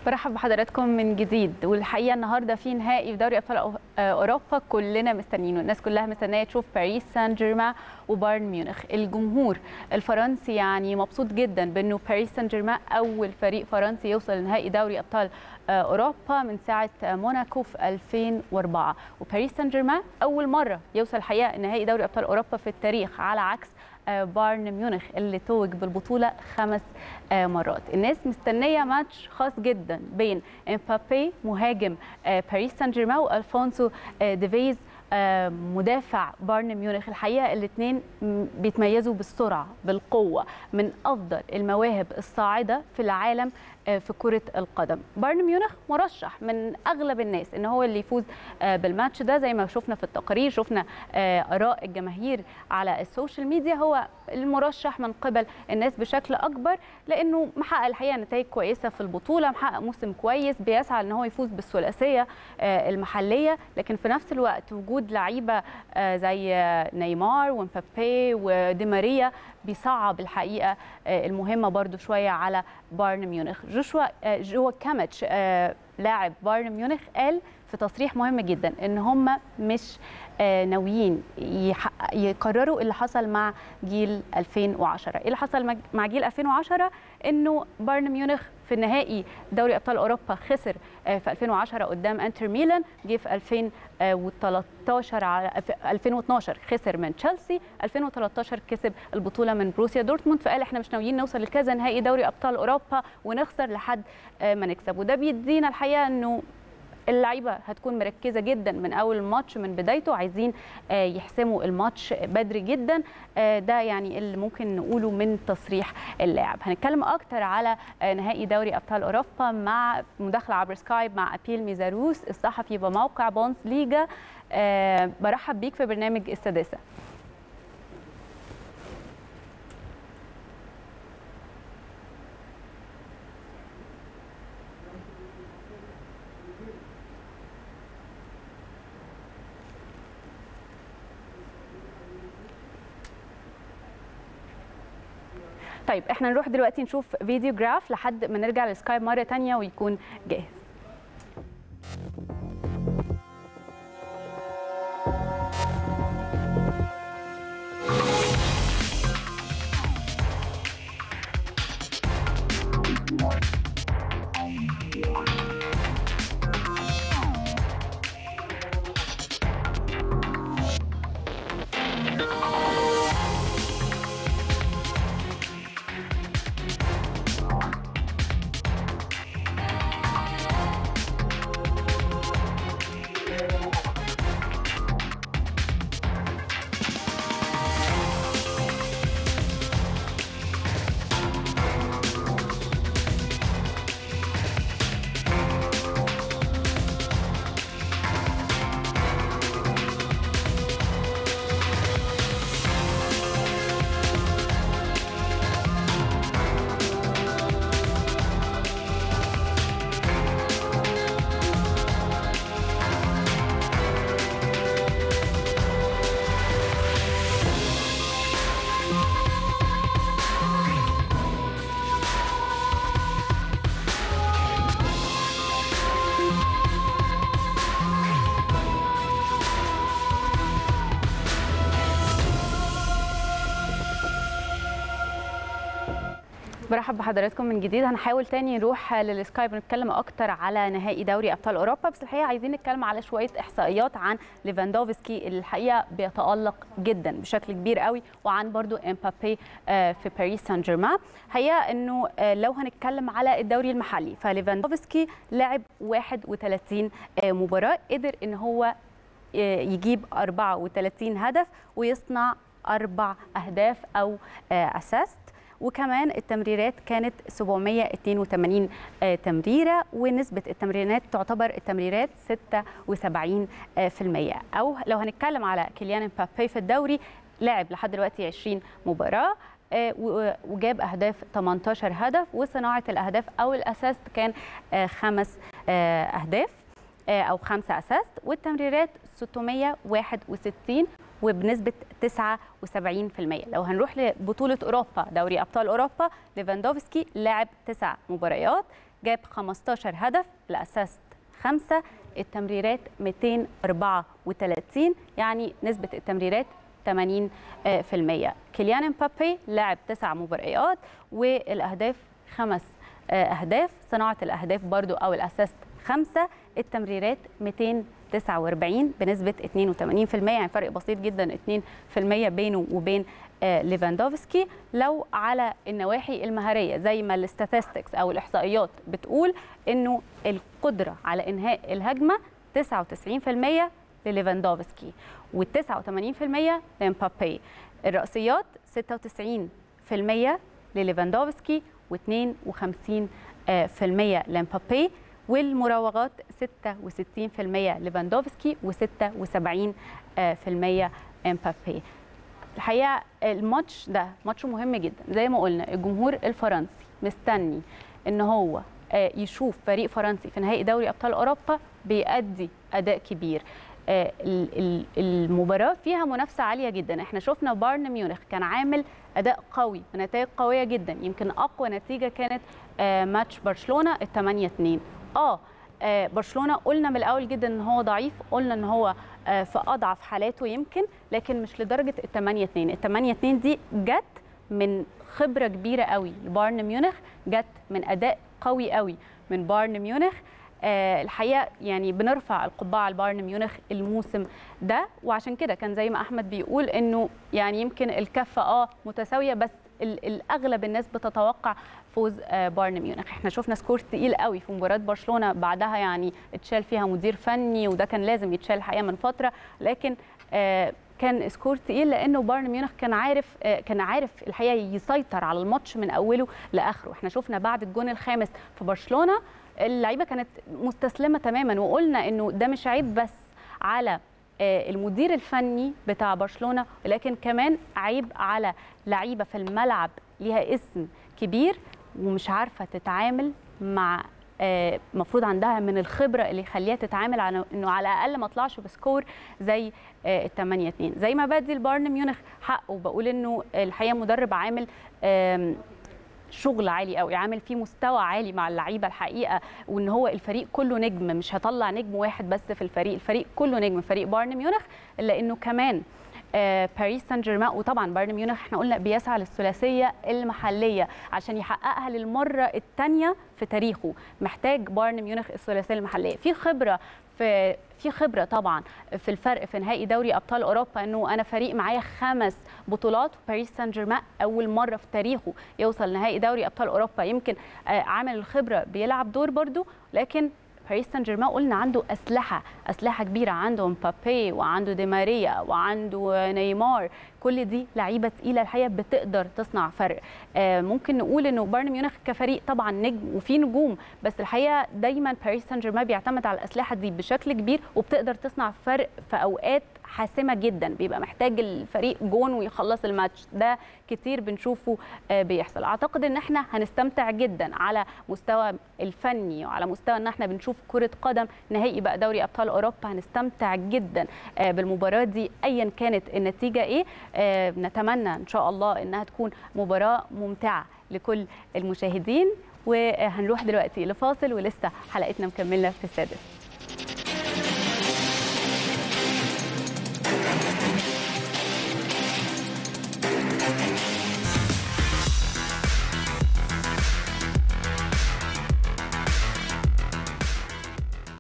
برحب بحضراتكم من جديد والحقيقه النهارده في نهائي في دوري ابطال اوروبا كلنا مستنيينه الناس كلها مستنيه تشوف باريس سان جيرمان وبايرن ميونخ الجمهور الفرنسي يعني مبسوط جدا بانه باريس سان جيرمان اول فريق فرنسي يوصل لنهائي دوري ابطال اوروبا من ساعه موناكو في 2004 وباريس سان جيرمان اول مره يوصل الحقيقه نهائي دوري ابطال اوروبا في التاريخ على عكس بايرن ميونخ اللي توج بالبطوله خمس مرات الناس مستنيه ماتش خاص جدا بين امبابي مهاجم باريس سان جيرمان والفونسو ديفيز مدافع بايرن ميونخ الحقيقه الاثنين بيتميزوا بالسرعه بالقوه من افضل المواهب الصاعده في العالم في كره القدم بايرن ميونخ مرشح من اغلب الناس ان هو اللي يفوز بالماتش ده زي ما شفنا في التقارير شفنا اراء الجماهير على السوشيال ميديا هو المرشح من قبل الناس بشكل اكبر لانه محقق الحقيقه نتائج كويسه في البطوله محقق موسم كويس بيسعى ان هو يفوز بالثلاثيه المحليه لكن في نفس الوقت وجود لعيبه زي نيمار ومبابي ودي ماريا بيصعب الحقيقه المهمه برده شويه على بايرن ميونخ جوشوا جوا كاميتش لاعب بايرن ميونخ قال في تصريح مهم جدا ان هم مش ناويين يكرروا اللي حصل مع جيل 2010 ايه اللي حصل مع جيل 2010 انه بايرن ميونخ في النهائي دوري ابطال اوروبا خسر في 2010 قدام انتر ميلان جه في 2013 على 2012 خسر من تشيلسي 2013 كسب البطوله من بروسيا دورتموند فقال احنا مش ناويين نوصل لكذا نهائي دوري ابطال اوروبا ونخسر لحد ما نكسب وده بيدينا الحقيقه انه اللعيبه هتكون مركزه جدا من اول الماتش من بدايته عايزين يحسموا الماتش بدري جدا ده يعني اللي ممكن نقوله من تصريح اللاعب هنتكلم اكتر على نهائي دوري ابطال اوروبا مع مداخله عبر سكايب مع ابيل ميزاروس الصحفي بموقع بونس ليجا برحب بيك في برنامج السادسه طيب احنا نروح دلوقتي نشوف فيديو جراف لحد ما نرجع للسكايب مره تانية ويكون جاهز برحب بحضراتكم من جديد هنحاول تاني نروح للسكايب ونتكلم اكتر على نهائي دوري ابطال اوروبا بس الحقيقه عايزين نتكلم على شويه احصائيات عن ليفاندوفسكي اللي الحقيقه بيتالق جدا بشكل كبير قوي وعن برضو امبابي في باريس سان جيرمان هي انه لو هنتكلم على الدوري المحلي فليفاندوفسكي لعب 31 مباراه قدر ان هو يجيب 34 هدف ويصنع اربع اهداف او اساست وكمان التمريرات كانت 782 تمريره ونسبه التمريرات تعتبر التمريرات 76% او لو هنتكلم على كيليان امبابي في الدوري لعب لحد دلوقتي 20 مباراه وجاب اهداف 18 هدف وصناعه الاهداف او الاساست كان خمس اهداف او خمسه اساست والتمريرات 661 وبنسبه 79% لو هنروح لبطوله اوروبا دوري ابطال اوروبا ليفاندوفسكي لعب تسع مباريات جاب 15 هدف الاسيست خمسة التمريرات 234 يعني نسبة التمريرات 80 في المية كيليان امبابي لعب تسع مباريات والاهداف خمس اهداف صناعه الاهداف برضو او الاسيست خمسه التمريرات 249 بنسبه 82% يعني فرق بسيط جدا 2% بينه وبين ليفاندوفسكي لو على النواحي المهاريه زي ما الاستاتستكس او الاحصائيات بتقول انه القدره على انهاء الهجمه 99% لليفاندوفسكي وال89% لامبابي الرأسيات 96% لليفاندوفسكي و52% لامبابي والمراوغات 66% ليفاندوفسكي و76% امبابي الحقيقه الماتش ده ماتش مهم جدا زي ما قلنا الجمهور الفرنسي مستني ان هو يشوف فريق فرنسي في نهائي دوري ابطال اوروبا بيأدي اداء كبير المباراه فيها منافسه عاليه جدا احنا شفنا بايرن ميونخ كان عامل اداء قوي ونتائج قويه جدا يمكن اقوى نتيجه كانت ماتش برشلونه ال 8 2 اه برشلونه قلنا من الاول جدا ان هو ضعيف قلنا ان هو في اضعف حالاته يمكن لكن مش لدرجه ال 8 2 ال 8 2 دي جت من خبره كبيره قوي لبايرن ميونخ جت من اداء قوي قوي من بايرن ميونخ آه الحقيقه يعني بنرفع القبعه على بايرن ميونخ الموسم ده وعشان كده كان زي ما احمد بيقول انه يعني يمكن الكفه اه متساويه بس الاغلب الناس بتتوقع فوز آه بايرن ميونخ احنا شفنا سكور تقيل قوي في مباراه برشلونه بعدها يعني اتشال فيها مدير فني وده كان لازم يتشال الحقيقه من فتره لكن آه كان سكور تقيل لانه بايرن ميونخ كان عارف كان عارف الحقيقه يسيطر على الماتش من اوله لاخره احنا شفنا بعد الجون الخامس في برشلونه اللعيبه كانت مستسلمه تماما وقلنا انه ده مش عيب بس على المدير الفني بتاع برشلونه لكن كمان عيب على لعيبه في الملعب ليها اسم كبير ومش عارفه تتعامل مع المفروض عندها من الخبره اللي يخليها تتعامل على انه على الاقل ما طلعش بسكور زي ال 8 2 زي ما بدي البايرن ميونخ حقه وبقول انه الحقيقه مدرب عامل شغل عالي قوي عامل فيه مستوى عالي مع اللعيبه الحقيقه وان هو الفريق كله نجم مش هطلع نجم واحد بس في الفريق الفريق كله نجم فريق بايرن ميونخ الا انه كمان آه باريس سان جيرمان وطبعا بايرن ميونخ احنا قلنا بيسعى للثلاثيه المحليه عشان يحققها للمره الثانيه في تاريخه محتاج بايرن ميونخ الثلاثيه المحليه في خبره في في خبره طبعا في الفرق في نهائي دوري ابطال اوروبا انه انا فريق معايا خمس بطولات باريس سان جيرمان اول مره في تاريخه يوصل نهائي دوري ابطال اوروبا يمكن آه عامل الخبره بيلعب دور برده لكن باريس سان جيرمان قلنا عنده اسلحه اسلحه كبيره عنده مبابي وعنده دي ماريا وعنده نيمار كل دي لعيبه تقيله الحقيقه بتقدر تصنع فرق آه ممكن نقول انه بايرن ميونخ كفريق طبعا نجم وفي نجوم بس الحقيقه دايما باريس سان جيرمان بيعتمد على الاسلحه دي بشكل كبير وبتقدر تصنع فرق في اوقات حاسمه جدا بيبقى محتاج الفريق جون ويخلص الماتش ده كتير بنشوفه بيحصل اعتقد ان احنا هنستمتع جدا على مستوى الفني وعلى مستوى ان احنا بنشوف كره قدم نهائي بقى دوري ابطال اوروبا هنستمتع جدا بالمباراه دي ايا كانت النتيجه ايه نتمنى ان شاء الله انها تكون مباراه ممتعه لكل المشاهدين وهنروح دلوقتي لفاصل ولسه حلقتنا مكمله في السادس